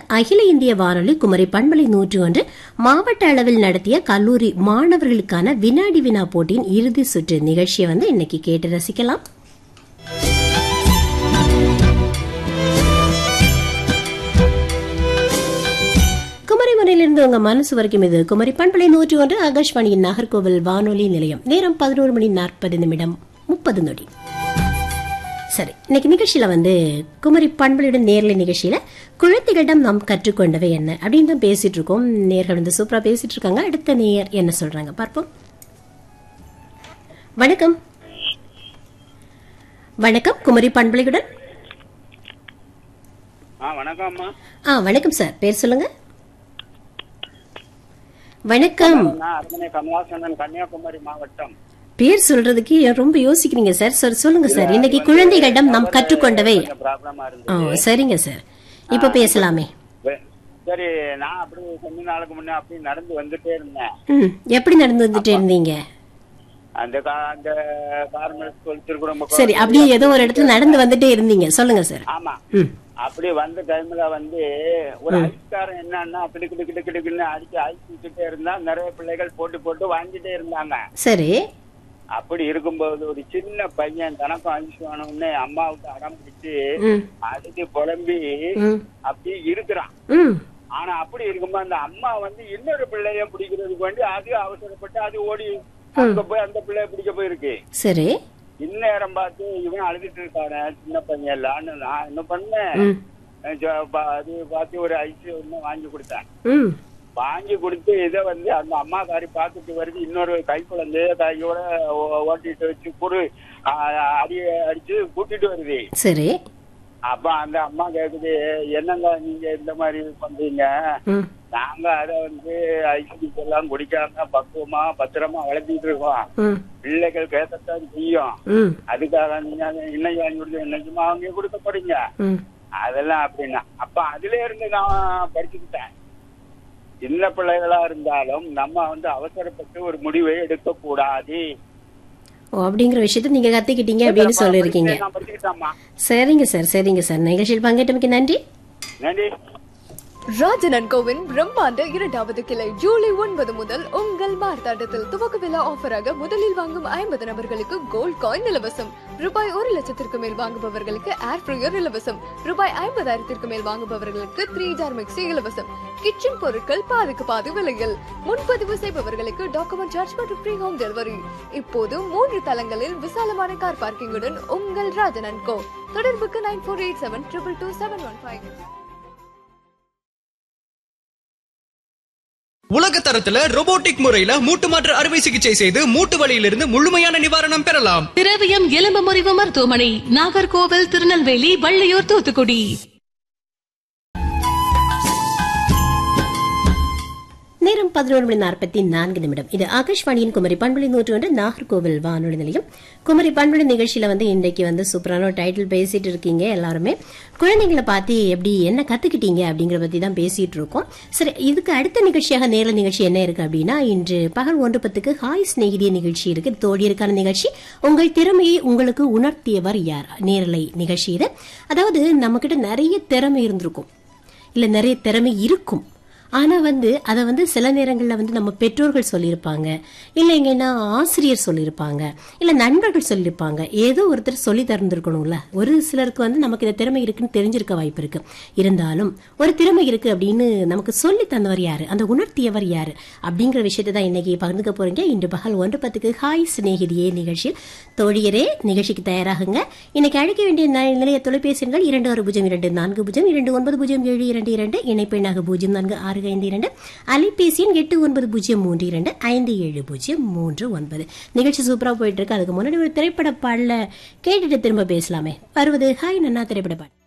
அகில இந்திய வானொலி குமரி பண்பலை நூற்று ஒன்று மாவட்ட அளவில் நடத்திய கல்லூரி மாணவர்களுக்கான வினாடி வினா போட்டியின் இறுதி சுற்று நிகழ்ச்சியை வந்து இன்னைக்கு கேட்டு ரசிக்கலாம் குமரி முறையிலிருந்து உங்க மனசு வரைக்கும் இது குமரி பண்பலை நூற்று ஒன்று ஆகாஷ்வாணியின் நாகர்கோவில் வானொலி நிலையம் நேரம் பதினோரு மணி நாற்பது நிமிடம் முப்பது நொடி சரி இன்னைக்கு நிகழ்ச்சியில வந்து குமரி பண்பலையுடன் நேர்ல நிகழ்ச்சியில குழந்தைகளிடம் நாம் கற்றுக்கொண்டவை என்ன அப்படின்னு தான் பேசிட்டு இருக்கோம் நேர்கள் வந்து சூப்பரா பேசிட்டு இருக்காங்க அடுத்த நேயர் என்ன சொல்றாங்க பார்ப்போம் வணக்கம் வணக்கம் குமரி பண்பலையுடன் ஆ வணக்கம் அம்மா ஆ வணக்கம் சார் பேர் சொல்லுங்க வணக்கம் நான் அரண்மனை கமலாசனன் கன்னியாகுமரி மாவட்டம் பேர் சொல்றதுக்கு ரொம்ப யோசிக்கிறீங்க சார் சார் சொல்லுங்க சார் இன்னைக்கு குழந்தைகளிடம் நாம் கற்றுக்கொண்டவை கொஞ்சம் ப்ராப்ளமா ஆ இருந்து சரிங்க சார் இப்ப பேசலாமே வெ- சரி நான் அப்படி கொஞ்ச நாளுக்கு முன்ன அப்படி நடந்து வந்துட்டே இருந்தேன் ம் எப்படி நடந்து வந்துட்டு இருந்தீங்க அந்த கா- அந்த கார்மெண்ட் ஸ்கூல் திருக்குறம்ப சரி அப்படியே ஏதோ ஒரு இடத்துல நடந்து வந்துட்டே இருந்தீங்க சொல்லுங்க சார் ஆமா ம் அப்படி வந்த டைம்ல வந்து ஒரு ஐஸ்காரன் என்னன்னா அப்படி கிடு கிடு கிடுக்குன்னு அடிச்சு ஐஸ் விட்டுட்டே இருந்தா நிறைய பிள்ளைகள் போட்டு போட்டு வாங்கிட்டே இருந்தாங்க சரி அப்படி இருக்கும்போது ஒரு சின்ன பையன் தனக்கும் ஐஸ் வேணும்னு அம்மாவுக்கு அடம் பிடிச்சு ம் அதுக்கு புலம்பி ம் அப்படி இருக்கிறான் ம் ஆனா அப்படி இருக்கும்போது அந்த அம்மா வந்து இன்னொரு பிள்ளைய பிடிக்கிறதுக்கு வேண்டி அது அவசரப்பட்டு அது ஓடி அங்க போய் அந்த பிள்ளைய பிடிக்க போயிருக்கு சரி இந்நேரம் பார்த்து இவன் அழுதுட்டு இருக்கானே சின்ன பையன் இல்லான்னு நான் என்ன பண்ணேன் ம் அஹ் ஜ- பா- அது பார்த்து ஒரு ஐஸ் ஒண்ணு வாங்கி கொடுத்தேன் ம் வாங்கி கொடுத்து இதை வந்து அந்த அம்மா காரி பார்த்துட்டு வருது இன்னொரு கை குழந்தைய கையோட ஓ- ஓட்டிட்டு வச்சு குறு அடி அடிச்சு கூட்டிட்டு வருது சரி அப்ப அந்த அம்மா கேக்குது என்னங்க நீங்க இந்த மாதிரி பண்றீங்க ம் நாங்க அத வந்து ஐஸ்கிரீம் எல்லாம் குடிக்காம பக்குவமா பத்திரமா வளர்த்திட்டு இருக்கோம் ம் பிள்ளைகள் கேட்கத்தான் செய்யும் ம் அதுக்காக நீங்க அதை இன்னைக்கு வாங்கி கொடுத்து என்னைக்குமா அவங்க கொடுக்க போறீங்க ம் அதெல்லாம் அப்படின்னா அப்ப அதுல இருந்து நான் படிச்சுக்கிட்டேன் சின்ன பிள்ளைகளா இருந்தாலும் நம்ம வந்து அவசரப்பட்டு ஒரு முடிவை எடுக்க கூடாது ஓ அப்படிங்கிற விஷயத்த நீங்க கத்துக்கிட்டீங்க அப்படின்னு சொல்லியிருக்கீங்க நான் படிச்சுக்கிட்டேம்மா சரிங்க சார் சரிங்க சார் நிகழ்ச்சியில் பங்கேற்றமைக்கு நன்றி நன்றி ராஜன் அண்ட் கோவின் பிரம்மாண்ட இரண்டாவது கிளை ஜூலை ஒன்பது முதல் உங்கள் மார்த்தாண்டத்தில் துவக்க விழா ஆஃபராக முதலில் வாங்கும் ஐம்பது நபர்களுக்கு கோல்ட் காயின் இலவசம் ரூபாய் ஒரு லட்சத்திற்கு மேல் வாங்குபவர்களுக்கு ஏர் ஃப்ரையர் இலவசம் ரூபாய் ஐம்பதாயிரத்திற்கு மேல் வாங்குபவர்களுக்கு த்ரீ ஜார் மிக்சி இலவசம் கிச்சன் பொருட்கள் பாதிக்கு பாதி விலையில் முன்பதிவு செய்பவர்களுக்கு டாக்குமெண்ட் சார்ஜ் மற்றும் ஃப்ரீ ஹோம் டெலிவரி இப்போது மூன்று தளங்களில் விசாலமான கார் பார்க்கிங்குடன் உங்கள் ராஜன் அண்ட் கோ தொடர்புக்கு nine four eight seven triple two seven one five உலக தரத்துல robotic முறையில மூட்டு மாற்று அறுவை சிகிச்சை செய்து மூட்டு வலியிலிருந்து முழுமையான நிவாரணம் பெறலாம் திரவியம் எலும்பு முறிவு மருத்துவமனை நாகர்கோவில் திருநெல்வேலி வள்ளியூர் தூத்துக்குடி நேரம் பதினோரு மணி நாற்பத்தி நான்கு நிமிடம் இது ஆகாஷ்வாணியின் குமரி பண்புலி நூற்று ஒன்று நாகர்கோவில் வானொலி நிலையம் குமரி பண்புலி நிகழ்ச்சியில வந்து இன்றைக்கு வந்து சூப்பரான ஒரு டைட்டில் பேசிட்டு இருக்கீங்க எல்லாருமே குழந்தைங்களை பார்த்து எப்படி என்ன கத்துக்கிட்டீங்க அப்படிங்கிற பத்தி தான் பேசிட்டு இருக்கோம் சரி இதுக்கு அடுத்த நிகழ்ச்சியாக நேரல நிகழ்ச்சி என்ன இருக்கு அப்படின்னா இன்று பகல் ஒன்று பத்துக்கு ஹாய் சிநேகிதிய நிகழ்ச்சி இருக்கு தோழியருக்கான நிகழ்ச்சி உங்கள் திறமையை உங்களுக்கு உணர்த்தியவர் யார் நேரலை நிகழ்ச்சி இது அதாவது நம்ம கிட்ட நிறைய திறமை இருந்திருக்கும் இல்ல நிறைய திறமை இருக்கும் ஆனா வந்து அதை வந்து சில நேரங்கள்ல வந்து நம்ம பெற்றோர்கள் சொல்லியிருப்பாங்க இல்லைங்கன்னா ஆசிரியர் சொல்லியிருப்பாங்க இல்ல நண்பர்கள் சொல்லியிருப்பாங்க ஏதோ ஒருத்தர் சொல்லி தந்திருக்கணும்ல ஒரு சிலருக்கு வந்து நமக்கு இந்த திறமை இருக்குன்னு தெரிஞ்சிருக்க வாய்ப்பு இருக்கு இருந்தாலும் ஒரு திறமை இருக்கு அப்படின்னு நமக்கு சொல்லி தந்தவர் யாரு அந்த உணர்த்தியவர் யாரு அப்படிங்கிற விஷயத்தை தான் இன்னைக்கு பகிர்ந்துக்க போறீங்க இன்று பகல் ஒன்று பத்துக்கு ஹாய் சிநேகிதியே நிகழ்ச்சியில் தோழியரே நிகழ்ச்சிக்கு தயாராகுங்க இன்னைக்கு அழைக்க வேண்டிய ந- நிலைய தொலைபேசி எண்கள் இரண்டு ஆறு பூஜ்ஜியம் இரண்டு நான்கு பூஜ்ஜியம் இரண்டு ஒன்பது பூஜ்ஜியம் ஏழு இரண்டு இரண்டு இணைப்பெண்ணாக பூஜ்ஜியம் நான்கு ஆறு ஐந்து இரண்டு அலைபேசி எண் எட்டு ஒன்பது பூஜ்ஜியம் மூன்று இரண்டு ஐந்து ஏழு பூஜ்ஜியம் மூன்று ஒன்பது நிகழ்ச்சி சூப்பரா போயிட்டு இருக்கு அதுக்கு முன்னாடி ஒரு திரைப்பட பாடல கேட்டுட்டு திரும்ப பேசலாமே வருவது ஹாய் நன்னா திரைப்பட பாடல்